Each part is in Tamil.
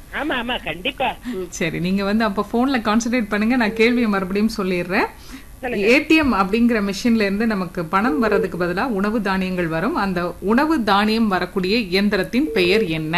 ஆமா ஆமா கண்டிப்பா சரி நீங்க வந்து அப்ப போன்ல கான்சென்ட்ரேட் பண்ணுங்க நான் கேள்வியை மறுபடியும் சொல்லிடுறேன் ஏடிஎம் அப்படிங்கிற மிஷின்ல இருந்து நமக்கு பணம் வர்றதுக்கு பதிலா உணவு தானியங்கள் வரும் அந்த உணவு தானியம் வரக்கூடிய இயந்திரத்தின் பெயர் என்ன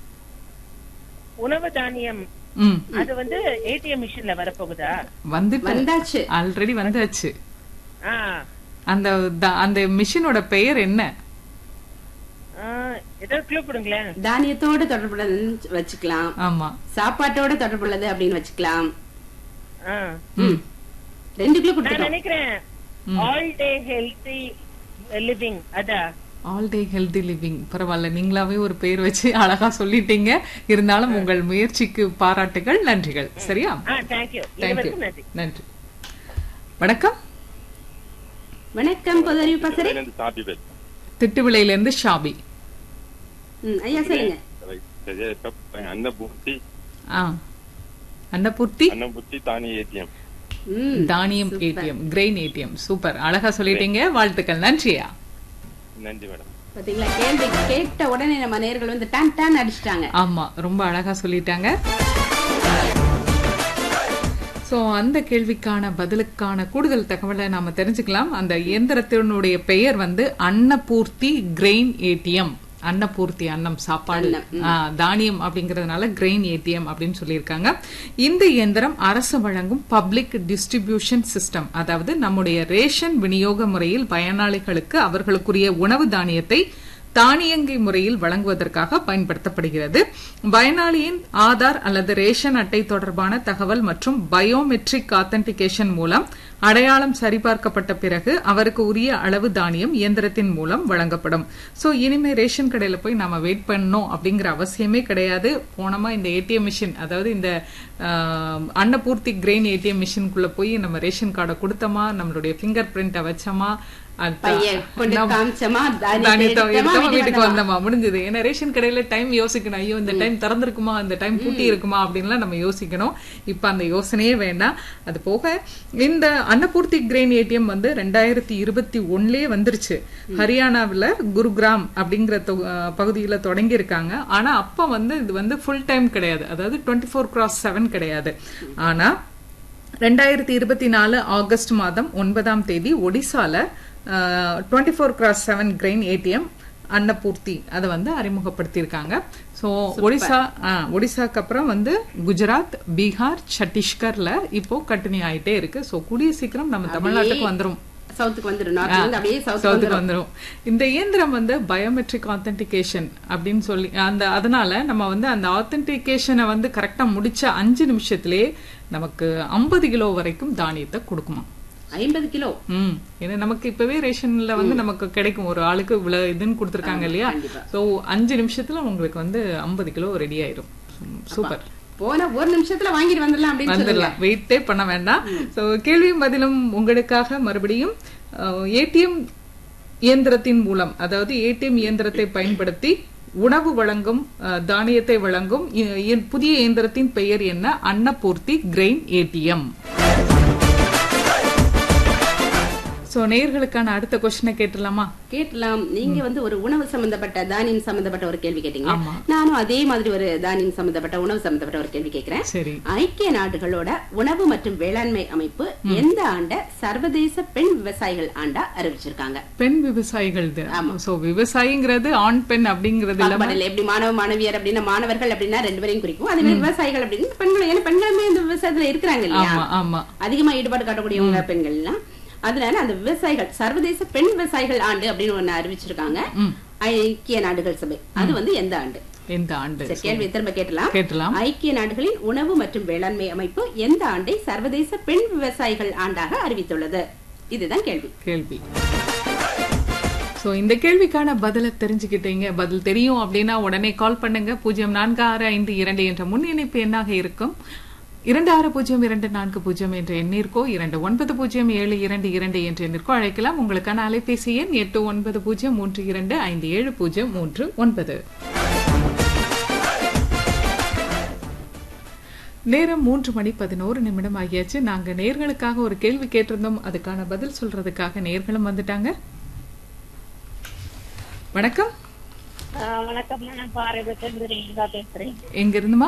உணவு தானியம் ம் அது வந்து ஏடிஎம் மிஷின்ல வரப்போகுதா வந்துட்டு வந்தாச்சு ஆல்ரெடி வந்தாச்சு ஆ அந்த த- அந்த மிஷினோட பெயர் என்ன ஆ, ஏதாவது க்ளூ கொடுங்களேன் தானியத்தோட தொடர்புள்ளதுன்னு வச்சுக்கலாம் ஆமா சாப்பாட்டோட தொடர்புள்ளது அப்படின்னு வச்சுக்கலாம் ஆ. ம். ரெண்டு கிலோ நான் கொடுத்துட்டோம் நினைக்கிறேன் ஆல் டே ஹெல்த்தி லிவிங் அதா ஆல் டே ஹெல்தி லிவிங் பரவாயில்ல நீங்களாவே ஒரு பெயர் வச்சு அழகா சொல்லிட்டீங்க இருந்தாலும் உங்கள் முயற்சிக்கு பாராட்டுகள் நன்றிகள் சரியா ஆ தேங்க்யூ தேங்க்யூ இருவருக்கும் நன்றி நன்றி வணக்கம் வணக்கம் பொதறிவு பசரே இருந்து சாப்பி பேசுறேன் திட்டுவிளையில இருந்து ஷாபி ம், ஐயா சொல்லுங்க சரியா இப்ப அன்னபூர்த்தி ஆ அன்னபூர்த்தி அன்னபூர்த்தி தானி ஏடிஎம் ம், தானியம் ஏடிஎம் கிரெயின் ஏடிஎம் சூப்பர் அழகா சொல்லிட்டீங்க வாழ்த்துக்கள் நன்றியா நன்றி மேடம் பாத்தீங்களா கேள்வி கேட்ட உடனே நம்ம நேர்கள் வந்து டான் டான் அடிச்சிட்டாங்க ஆமா ரொம்ப அழகா சொல்லிட்டாங்க சோ அந்த கேள்விக்கான பதிலுக்கான கூடுதல் தகவலை நாம தெரிஞ்சுக்கலாம் அந்த இயந்திரத்தினுடைய பெயர் வந்து அன்னபூர்த்தி கிரெயின் ஏடிஎம் அன்னபூர்த்தி அன்னம் சாப்பாடு ஆ, தானியம் அப்படிங்கறதுனால கிரெயின் ஏடிஎம் அப்படின்னு சொல்லியிருக்காங்க இந்த இயந்திரம் அரசு வழங்கும் பப்ளிக் டிஸ்ட்ரிபியூஷன் சிஸ்டம் அதாவது நம்முடைய ரேஷன் விநியோக முறையில் பயனாளிகளுக்கு அவர்களுக்குரிய உணவு தானியத்தை தானியங்கி முறையில் வழங்குவதற்காக பயன்படுத்தப்படுகிறது பயனாளியின் ஆதார் அல்லது ரேஷன் அட்டை தொடர்பான தகவல் மற்றும் பயோமெட்ரிக் ஆத்தன்டிகேஷன் மூலம் அடையாளம் சரிபார்க்கப்பட்ட பிறகு அவருக்கு உரிய அளவு தானியம் இயந்திரத்தின் மூலம் வழங்கப்படும் சோ இனிமே ரேஷன் கடையில போய் நாம வெயிட் பண்ணணும் அப்படிங்கிற அவசியமே கிடையாது போனோமா இந்த ஏடிஎம் மிஷின் அதாவது இந்த ஆஹ், அன்னபூர்த்தி கிரெயின் ஏடிஎம் மிஷினுக்குள்ள போய் நம்ம ரேஷன் கார்டை கொடுத்தோமா நம்மளுடைய பிங்கர் பிரிண்ட்டை வச்சோமா அது பையன் கொண்டு நம்ம- காமிச்சோமா தானியத்தை தானியத்தை எடுத்தோமா, எடுத்தோமா, வீட்டுக்கு வீட்டுக்கு வந்தோமா முடிஞ்சது ஏன்னா ரேஷன் கடையில டைம் யோசிக்கணும் ஐயோ இந்த டைம் திறந்திருக்குமா இந்த டைம் பூட்டி இருக்குமா அப்படின்லாம் நம்ம யோசிக்கணும் இப்ப அந்த யோசனையே வேண்டாம் அது போக இந்த அன்னபூர்த்தி கிரெயின் ஏடிஎம் வந்து ரெண்டாயிரத்தி இருபத்தி ஒன்னுலயே வந்துருச்சு ஹரியானாவுல குருகிராம் அப்படிங்கிற தொ- அஹ் பகுதியில தொடங்கி இருக்காங்க ஆனா அப்ப வந்து இது வந்து ஃபுல் டைம் கிடையாது அதாவது டுவெண்ட்டி ஃபோர் கிராஸ் செவன் கிடையாது ஆனா ரெண்டாயிரத்தி இருபத்தி நாலு ஆகஸ்ட் மாதம் ஒன்பதாம் தேதி ஒடிசால twenty four cross seven grain ATM Annapurti அதை வந்து அறிமுகப்படுத்தியிருக்காங்க ஸோ ஒடிசா ஆ, ஒடிசாக்கு அப்புறம் வந்து குஜராத் பீகார் சத்தீஸ்கர்ல இப்போ கண்டினியூ ஆயிட்டே இருக்கு ஸோ கூடிய சீக்கிரம் நம்ம தமிழ்நாட்டுக்கு வந்துரும் சவுத்துக்கு வந்துரும் நார்த்ல இருந்து அப்படியே சவுத்துக்கு சவுத்துக்கு வந்துரும் வந்துரும் இந்த இயந்திரம் வந்து பயோமெட்ரிக் ஆத்தென்டிகேஷன் அப்படின்னு சொல்லி அந்த அதனால நம்ம வந்து அந்த ஆத்தென்டிகேஷனை வந்து கரெக்டா முடிச்ச அஞ்சு நிமிஷத்திலேயே நமக்கு ஐம்பது கிலோ வரைக்கும் தானியத்தை கொடுக்குமா ஐம்பது கிலோ ம் ஏன்னா நமக்கு இப்பவே ரேஷன்ல வந்து நமக்கு கிடைக்கும் ஒரு ஆளுக்கு இவ்வளவு இதுன்னு கொடுத்துருக்காங்க இல்லையா கண்டிப்பா. சோ அஞ்சு நிமிஷத்துல உங்களுக்கு வந்து ஐம்பது கிலோ ரெடி ஆயிரும் சூப்பர் போன ஒரு நிமிஷத்துல வாங்கிட்டு வந்துடலாம் அப்படின்னு சொல்லுங்க வந்துடலாம் வெயிட்டே பண்ண வேண்டாம் சோ கேள்வியும் பதிலும் உங்களுக்காக மறுபடியும் ஏடிஎம் இயந்திரத்தின் மூலம் அதாவது ஏடிஎம் இயந்திரத்தை பயன்படுத்தி உணவு வழங்கும் அஹ், தானியத்தை வழங்கும் இ- இ- புதிய இயந்திரத்தின் பெயர் என்ன அன்னபூர்த்தி கிரெயின் ஏடிஎம் சோ நேயர்களுக்கான அடுத்த கொஸ்டினை கேட்டுலாமா கேட்டலாம் நீங்க வந்து ஒரு உணவு சம்பந்தப்பட்ட தானியம் சம்பந்தப்பட்ட ஒரு கேள்வி கேட்டீங்க ஆமா. நானும் அதே மாதிரி ஒரு தானியம் சம்பந்தப்பட்ட உணவு சம்பந்தப்பட்ட ஒரு கேள்வி கேட்கிறேன் சரி ஐக்கிய நாடுகளோட உணவு மற்றும் வேளாண்மை அமைப்பு எந்த ஆண்ட சர்வதேச பெண் விவசாயிகள் ஆண்டா அறிவிச்சிருக்காங்க பெண் விவசாயிகள் சோ விவசாயிங்கிறது ஆண் பெண் அப்படிங்கிறது இல்லாம பாகுபாடில்லை. எப்படி மாணவ மாணவியர் அப்படின்னா மாணவர்கள் அப்படின்னா ரெண்டு பேரையும் குறிக்கும் அதே மாதிரி விவசாயிகள் அப்படின்னு பெண்கள் ஏன்னா பெண்களுமே இந்த விவசாயத்துல இருக்கிறாங்க இல்லையா ஆமா ஆமா அதிகமா ஈடுபாடு காட்டக்கூடியவங்க பெண்கள் எல்லாம் அதனால அந்த விவசாயிகள் சர்வதேச பெண் விவசாயிகள் ஆண்டு அப்படின்னு ஒண்ணு அறிவிச்சிருக்காங்க ஐக்கிய நாடுகள் சபை அது வந்து எந்த ஆண்டு எந்த ஆண்டு சரி கேள்வி திரும்ப கேட்டலாம் கேட்டலாம் ஐக்கிய நாடுகளின் உணவு மற்றும் வேளாண்மை அமைப்பு எந்த ஆண்டை சர்வதேச பெண் விவசாயிகள் ஆண்டாக அறிவித்துள்ளது இதுதான் கேள்வி கேள்வி சோ இந்த கேள்விக்கான பதிலை தெரிஞ்சுக்கிட்டீங்க பதில் தெரியும் அப்படின்னா உடனே கால் பண்ணுங்க பூஜ்ஜியம் நான்கு ஆறு ஐந்து இரண்டு என்ற முன் இணைப்பு எண்ணாக இருக்கும் இரண்டு ஆறு பூஜ்ஜியம் இரண்டு நான்கு பூஜ்ஜியம் என்ற எண்ணிற்கோ இரண்டு ஒன்பது பூஜ்ஜியம் ஏழு இரண்டு இரண்டு என்ற எண்ணிற்கோ அழைக்கலாம் உங்களுக்கான அலைபேசி எண் எட்டு ஒன்பது பூஜ்ஜியம் மூன்று இரண்டு ஐந்து ஏழு பூஜ்ஜியம் மூன்று ஒன்பது நேரம் மூன்று மணி பதினோரு நிமிடம் ஆகியாச்சு நாங்க நேர்களுக்காக ஒரு கேள்வி கேட்டிருந்தோம் அதுக்கான பதில் சொல்றதுக்காக நேர்களும் வந்துட்டாங்க வணக்கம் வணக்கம் நான் பாறை பேசுறேன் எங்க இருந்துமா